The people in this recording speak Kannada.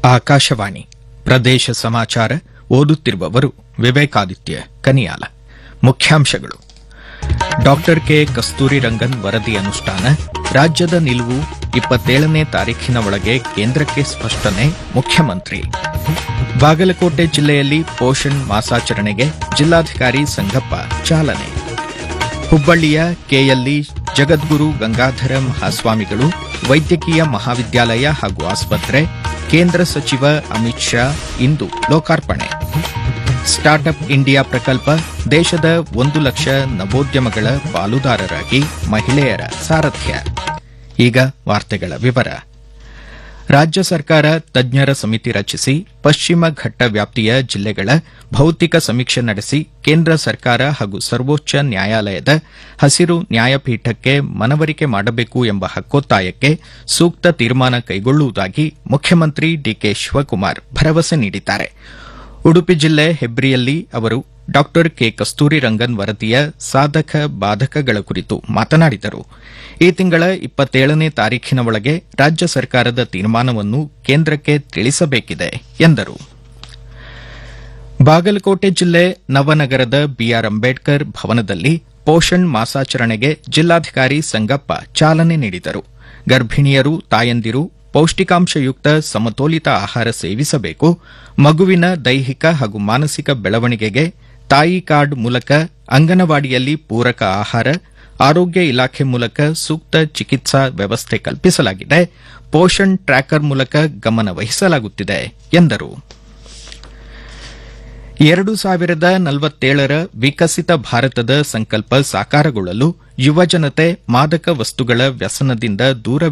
ಆಕಾಶವಾಣಿ ಪ್ರದೇಶ ಸಮಾಚಾರ ಓದುತ್ತಿರುವವರು ವಿವೇಕಾದಿತ್ಯ ಕನಿಯಾಲ ಮುಖ್ಯಾಂಶಗಳು ಡಾಕ್ಟರ್ ಕೆ ಕಸ್ತೂರಿ ರಂಗನ್ ವರದಿ ಅನುಷ್ಠಾನ ರಾಜ್ಯದ ನಿಲುವು ಇಪ್ಪತ್ತೇಳನೇ ತಾರೀಖಿನ ಒಳಗೆ ಕೇಂದ್ರಕ್ಕೆ ಸ್ಪಷ್ಟನೆ ಮುಖ್ಯಮಂತ್ರಿ ಬಾಗಲಕೋಟೆ ಜಿಲ್ಲೆಯಲ್ಲಿ ಪೋಷಣ್ ಮಾಸಾಚರಣೆಗೆ ಜಿಲ್ಲಾಧಿಕಾರಿ ಸಂಗಪ್ಪ ಚಾಲನೆ ಹುಬ್ಬಳ್ಳಿಯ ಕೆಎಲ್ಇ ಜಗದ್ಗುರು ಗಂಗಾಧರ ಮಹಾಸ್ವಾಮಿಗಳು ವೈದ್ಯಕೀಯ ಮಹಾವಿದ್ಯಾಲಯ ಹಾಗೂ ಆಸ್ಪತ್ರೆ ಕೇಂದ್ರ ಸಚಿವ ಅಮಿತ್ ಶಾ ಇಂದು ಲೋಕಾರ್ಪಣೆ ಸ್ಟಾರ್ಟ್ಅಪ್ ಇಂಡಿಯಾ ಪ್ರಕಲ್ಪ ದೇಶದ ಒಂದು ಲಕ್ಷ ನವೋದ್ಯಮಗಳ ಪಾಲುದಾರರಾಗಿ ಮಹಿಳೆಯರ ಸಾರಥ್ಯ ಈಗ ವಾರ್ತೆಗಳ ವಿವರ ರಾಜ್ಯ ಸರ್ಕಾರ ತಜ್ಞರ ಸಮಿತಿ ರಚಿಸಿ ಪಶ್ಚಿಮ ಘಟ್ಟ ವ್ಯಾಪ್ತಿಯ ಜಿಲ್ಲೆಗಳ ಭೌತಿಕ ಸಮೀಕ್ಷೆ ನಡೆಸಿ ಕೇಂದ್ರ ಸರ್ಕಾರ ಹಾಗೂ ಸರ್ವೋಚ್ಚ ನ್ಯಾಯಾಲಯದ ಹಸಿರು ನ್ಯಾಯಪೀಠಕ್ಕೆ ಮನವರಿಕೆ ಮಾಡಬೇಕು ಎಂಬ ಹಕ್ಕೊತ್ತಾಯಕ್ಕೆ ಸೂಕ್ತ ತೀರ್ಮಾನ ಕೈಗೊಳ್ಳುವುದಾಗಿ ಮುಖ್ಯಮಂತ್ರಿ ಡಿಕೆ ಶಿವಕುಮಾರ್ ಭರವಸೆ ನೀಡಿದ್ದಾರೆ ಉಡುಪಿ ಜಿಲ್ಲೆ ಹೆಬ್ರಿಯಲ್ಲಿ ಅವರು ಡಾಕ್ಟರ್ ಕೆ ಕಸ್ತೂರಿ ರಂಗನ್ ವರದಿಯ ಸಾಧಕ ಬಾಧಕಗಳ ಕುರಿತು ಮಾತನಾಡಿದರು ಈ ತಿಂಗಳ ಇಪ್ಪತ್ತೇಳನೇ ತಾರೀಖಿನ ಒಳಗೆ ರಾಜ್ಯ ಸರ್ಕಾರದ ತೀರ್ಮಾನವನ್ನು ಕೇಂದ್ರಕ್ಕೆ ತಿಳಿಸಬೇಕಿದೆ ಎಂದರು ಬಾಗಲಕೋಟೆ ಜಿಲ್ಲೆ ನವನಗರದ ಬಿಆರ್ ಅಂಬೇಡ್ಕರ್ ಭವನದಲ್ಲಿ ಪೋಷಣ್ ಮಾಸಾಚರಣೆಗೆ ಜಿಲ್ಲಾಧಿಕಾರಿ ಸಂಗಪ್ಪ ಚಾಲನೆ ನೀಡಿದರು ಗರ್ಭಿಣಿಯರು ತಾಯಂದಿರು ಪೌಷ್ಟಿಕಾಂಶಯುಕ್ತ ಸಮತೋಲಿತ ಆಹಾರ ಸೇವಿಸಬೇಕು ಮಗುವಿನ ದೈಹಿಕ ಹಾಗೂ ಮಾನಸಿಕ ಬೆಳವಣಿಗೆಗೆ ತಾಯಿ ಕಾರ್ಡ್ ಮೂಲಕ ಅಂಗನವಾಡಿಯಲ್ಲಿ ಪೂರಕ ಆಹಾರ ಆರೋಗ್ಯ ಇಲಾಖೆ ಮೂಲಕ ಸೂಕ್ತ ಚಿಕಿತ್ಸಾ ವ್ಯವಸ್ಥೆ ಕಲ್ಪಿಸಲಾಗಿದೆ ಪೋಷಣ್ ಟ್ರ್ಯಾಕರ್ ಮೂಲಕ ಗಮನ ವಹಿಸಲಾಗುತ್ತಿದೆ ಎಂದರು ಎರಡು ಸಾವಿರದ ನಲವತ್ತೇಳರ ವಿಕಸಿತ ಭಾರತದ ಸಂಕಲ್ಪ ಸಾಕಾರಗೊಳ್ಳಲು ಯುವಜನತೆ ಮಾದಕ ವಸ್ತುಗಳ ವ್ಯಸನದಿಂದ ದೂರ